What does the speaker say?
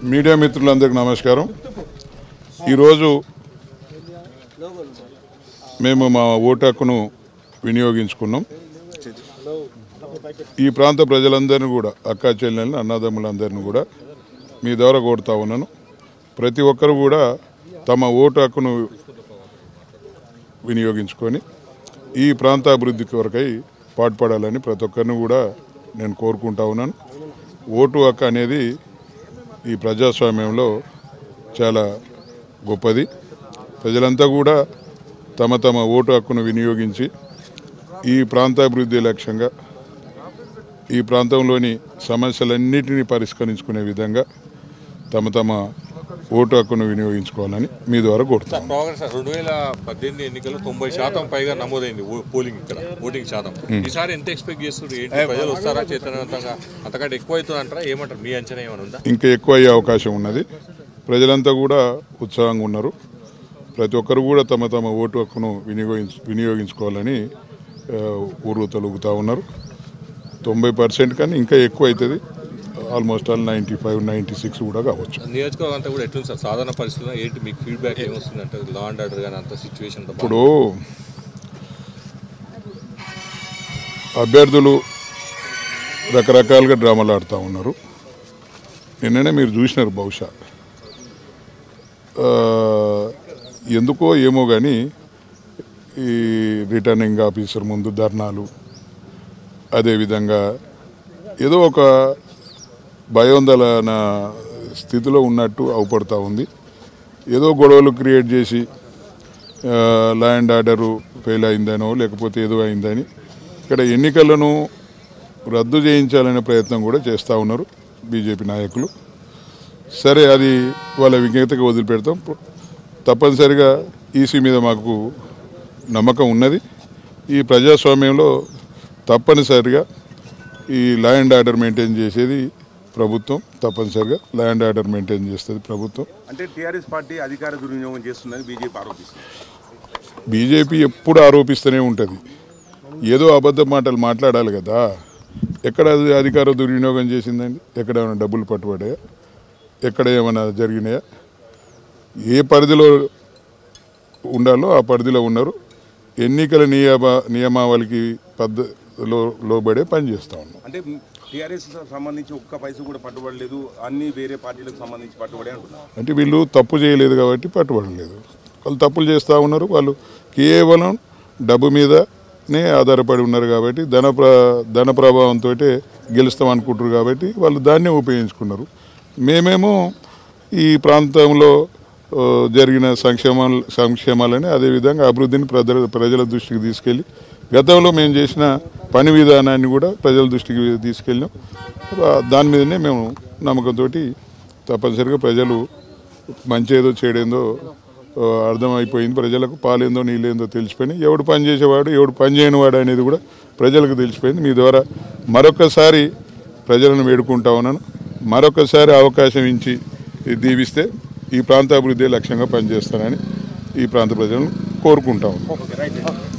media మిత్రులందరికీ నమస్కారం ఈరోజు మేము మా ఓటు హక్కును వినియోగించుకున్నాం ఈ ప్రాంత ప్రజలందరినీ కూడా అక్కా చెల్లెళ్ళని అన్నదమ్ములందరినీ కూడా మీ ద్వారా కోరుతా ఉన్నాను ప్రతి ఒక్కరు కూడా తమ ఓటు హక్కును వినియోగించుకొని ఈ ప్రాంత అభివృద్ధి కొరకై పాటుపడాలని ప్రతి ఒక్కరిని కూడా నేను కోరుకుంటా ఉన్నాను ఓటు హక్కు అనేది ఈ ప్రజాస్వామ్యంలో చాలా గొప్పది ప్రజలంతా కూడా తమ తమ ఓటు హక్కును వినియోగించి ఈ ప్రాంతాభివృద్ధి లక్ష్యంగా ఈ ప్రాంతంలోని సమస్యలన్నిటినీ పరిష్కరించుకునే విధంగా తమ తమ ఓటు హక్కును వినియోగించుకోవాలని మీ ద్వారా కోరుతాను ప్రోగ్రెస్ రెండు వేల పద్దెనిమిది ఎన్నికల్లో తొంభై శాతం పైగా నమోదైంది ఓ- పోలింగ్ ఇక్కడ ఓటింగ్ శాతం ఈసారి ఎంత ఎక్స్పెక్ట్ చేస్తారు ఏంటి ప్రజలు వస్తారా చైతన్యవంతంగా అంతకంటే ఎక్కువ అవుతుంది అంటారా ఏమంటారు మీ అంచనా ఏమైనా ఉందా ఇంకా ఎక్కువ అయ్యే అవకాశం ఉన్నది ప్రజలంతా కూడా ఉత్సాహంగా ఉన్నారు ప్రతి ఒక్కరు కూడా తమ తమ ఓటు హక్కును వినియోగించు వినియోగించుకోవాలని ఆ, ఊరు తొలుగుతూ ఉన్నారు తొంభై పర్సెంట్ కానీ ఇంకా ఎక్కువ అవుతుంది almost all ninety five ninety six కూడా కావచ్చు నియోజకవర్గం అంతా కూడా ఎట్లుంది సార్ సాధారణ పరిస్థితుల్లో ఏంటి మీకు ఫీడ్బ్యాక్ ఏమొస్తుంది అంటే లా అండ్ ఆర్డర్ కానీ అంత సిచ్యువేషన్ ఇప్పుడు అభ్యర్థులు రకరకాలుగా డ్రామాలు ఆడుతూ ఉన్నారు నిన్ననే మీరు చూసినారు బహుశా ఆ, ఎందుకో ఏమో కానీ ఈ రిటర్నింగ్ ఆఫీసర్ ముందు ధర్నాలు అదేవిధంగా ఏదో ఒక భయోందలన స్థితిలో ఉన్నట్టు అవుపడతా ఉంది ఏదో గొడవలు క్రియేట్ చేసి ఆ, లా అండ్ ఆర్డరు ఫెయిల్ అయిందనో లేకపోతే ఏదో అయిందని ఇక్కడ ఎన్నికలను రద్దు చేయించాలనే ప్రయత్నం కూడా చేస్తూ ఉన్నారు బీజేపీ నాయకులు సరే అది వాళ్ళ విజ్ఞతగా వదిలిపెడతాం తప్పనిసరిగా ఈసీ మీద మాకు నమ్మకం ఉన్నది ఈ ప్రజాస్వామ్యంలో తప్పనిసరిగా ఈ లా అండ్ ఆర్డర్ మెయింటైన్ చేసేది ప్రభుత్వం తప్పనిసరిగా లా అండ్ ఆర్డర్ మెయింటైన్ చేస్తుంది ప్రభుత్వం అంటే టీఆర్ఎస్ పార్టీ అధికార దుర్వినియోగం చేస్తుందని బీజేపీ ఆరోపిస్తుంది బీజేపీ ఎప్పుడు ఆరోపిస్తూనే ఉంటుంది ఏదో అబద్ధ మాటలు మాట్లాడాలి కదా ఎక్కడ అది అధికార దుర్వినియోగం చేసిందండి ఎక్కడ ఏమైనా డబ్బులు పట్టుబడాయా ఎక్కడ ఏమైనా జరిగినాయా ఏ పరిధిలో ఉండాలో ఆ పరిధిలో ఉన్నారు ఎన్నికల నియమ నియమావళికి పద్ధతిలో లోబడే పని చేస్తూ ఉన్నాం అంటే టీఆర్ఎస్ సంబంధించి ఒక్క పైస కూడా పట్టుబడలేదు అన్ని వేరే పార్టీలకు సంబంధించి పట్టుబడి అంటున్నారు అంటే వీళ్ళు తప్పు చేయలేదు కాబట్టి పట్టుబడలేదు వాళ్ళు తప్పులు చేస్తూ ఉన్నారు వాళ్ళు కేవలం డబ్బు మీదనే ఆధారపడి ఉన్నారు కాబట్టి ధన ప్ర ధన ప్రభావంతో గెలుస్తాం అనుకుంటారు కాబట్టి వాళ్ళు దాన్నే ఉపయోగించుకున్నారు మేమేమో ఈ ప్రాంతంలో ఆ, జరిగిన సంక్షేమాలు సంక్షేమాలని అదేవిధంగా అభివృద్ధిని ప్రజల ప్రజల దృష్టికి తీసుకెళ్ళి గతంలో మేము చేసిన పని విధానాన్ని కూడా ప్రజల దృష్టికి తీసుకెళ్ళాం ఆ, దాని మీదనే మేము నమ్మకంతో తప్పనిసరిగా ప్రజలు మంచి ఏదో చెడేందో ఆ, అర్థమైపోయింది ప్రజలకు పాలేందో నీళ్ళేందో తెలిసిపోయింది ఎవడు పని చేసేవాడు ఎవడు పని చేయనివాడు అనేది కూడా ప్రజలకు తెలిసిపోయింది మీ ద్వారా మరొకసారి ప్రజలను వేడుకుంటా ఉన్నాను మరొకసారి అవకాశం ఇచ్చి దీవిస్తే ఈ ప్రాంత అభివృద్ధి లక్ష్యంగా పనిచేస్తానని ఈ ప్రాంత ప్రజలను కోరుకుంటా ఉన్నాను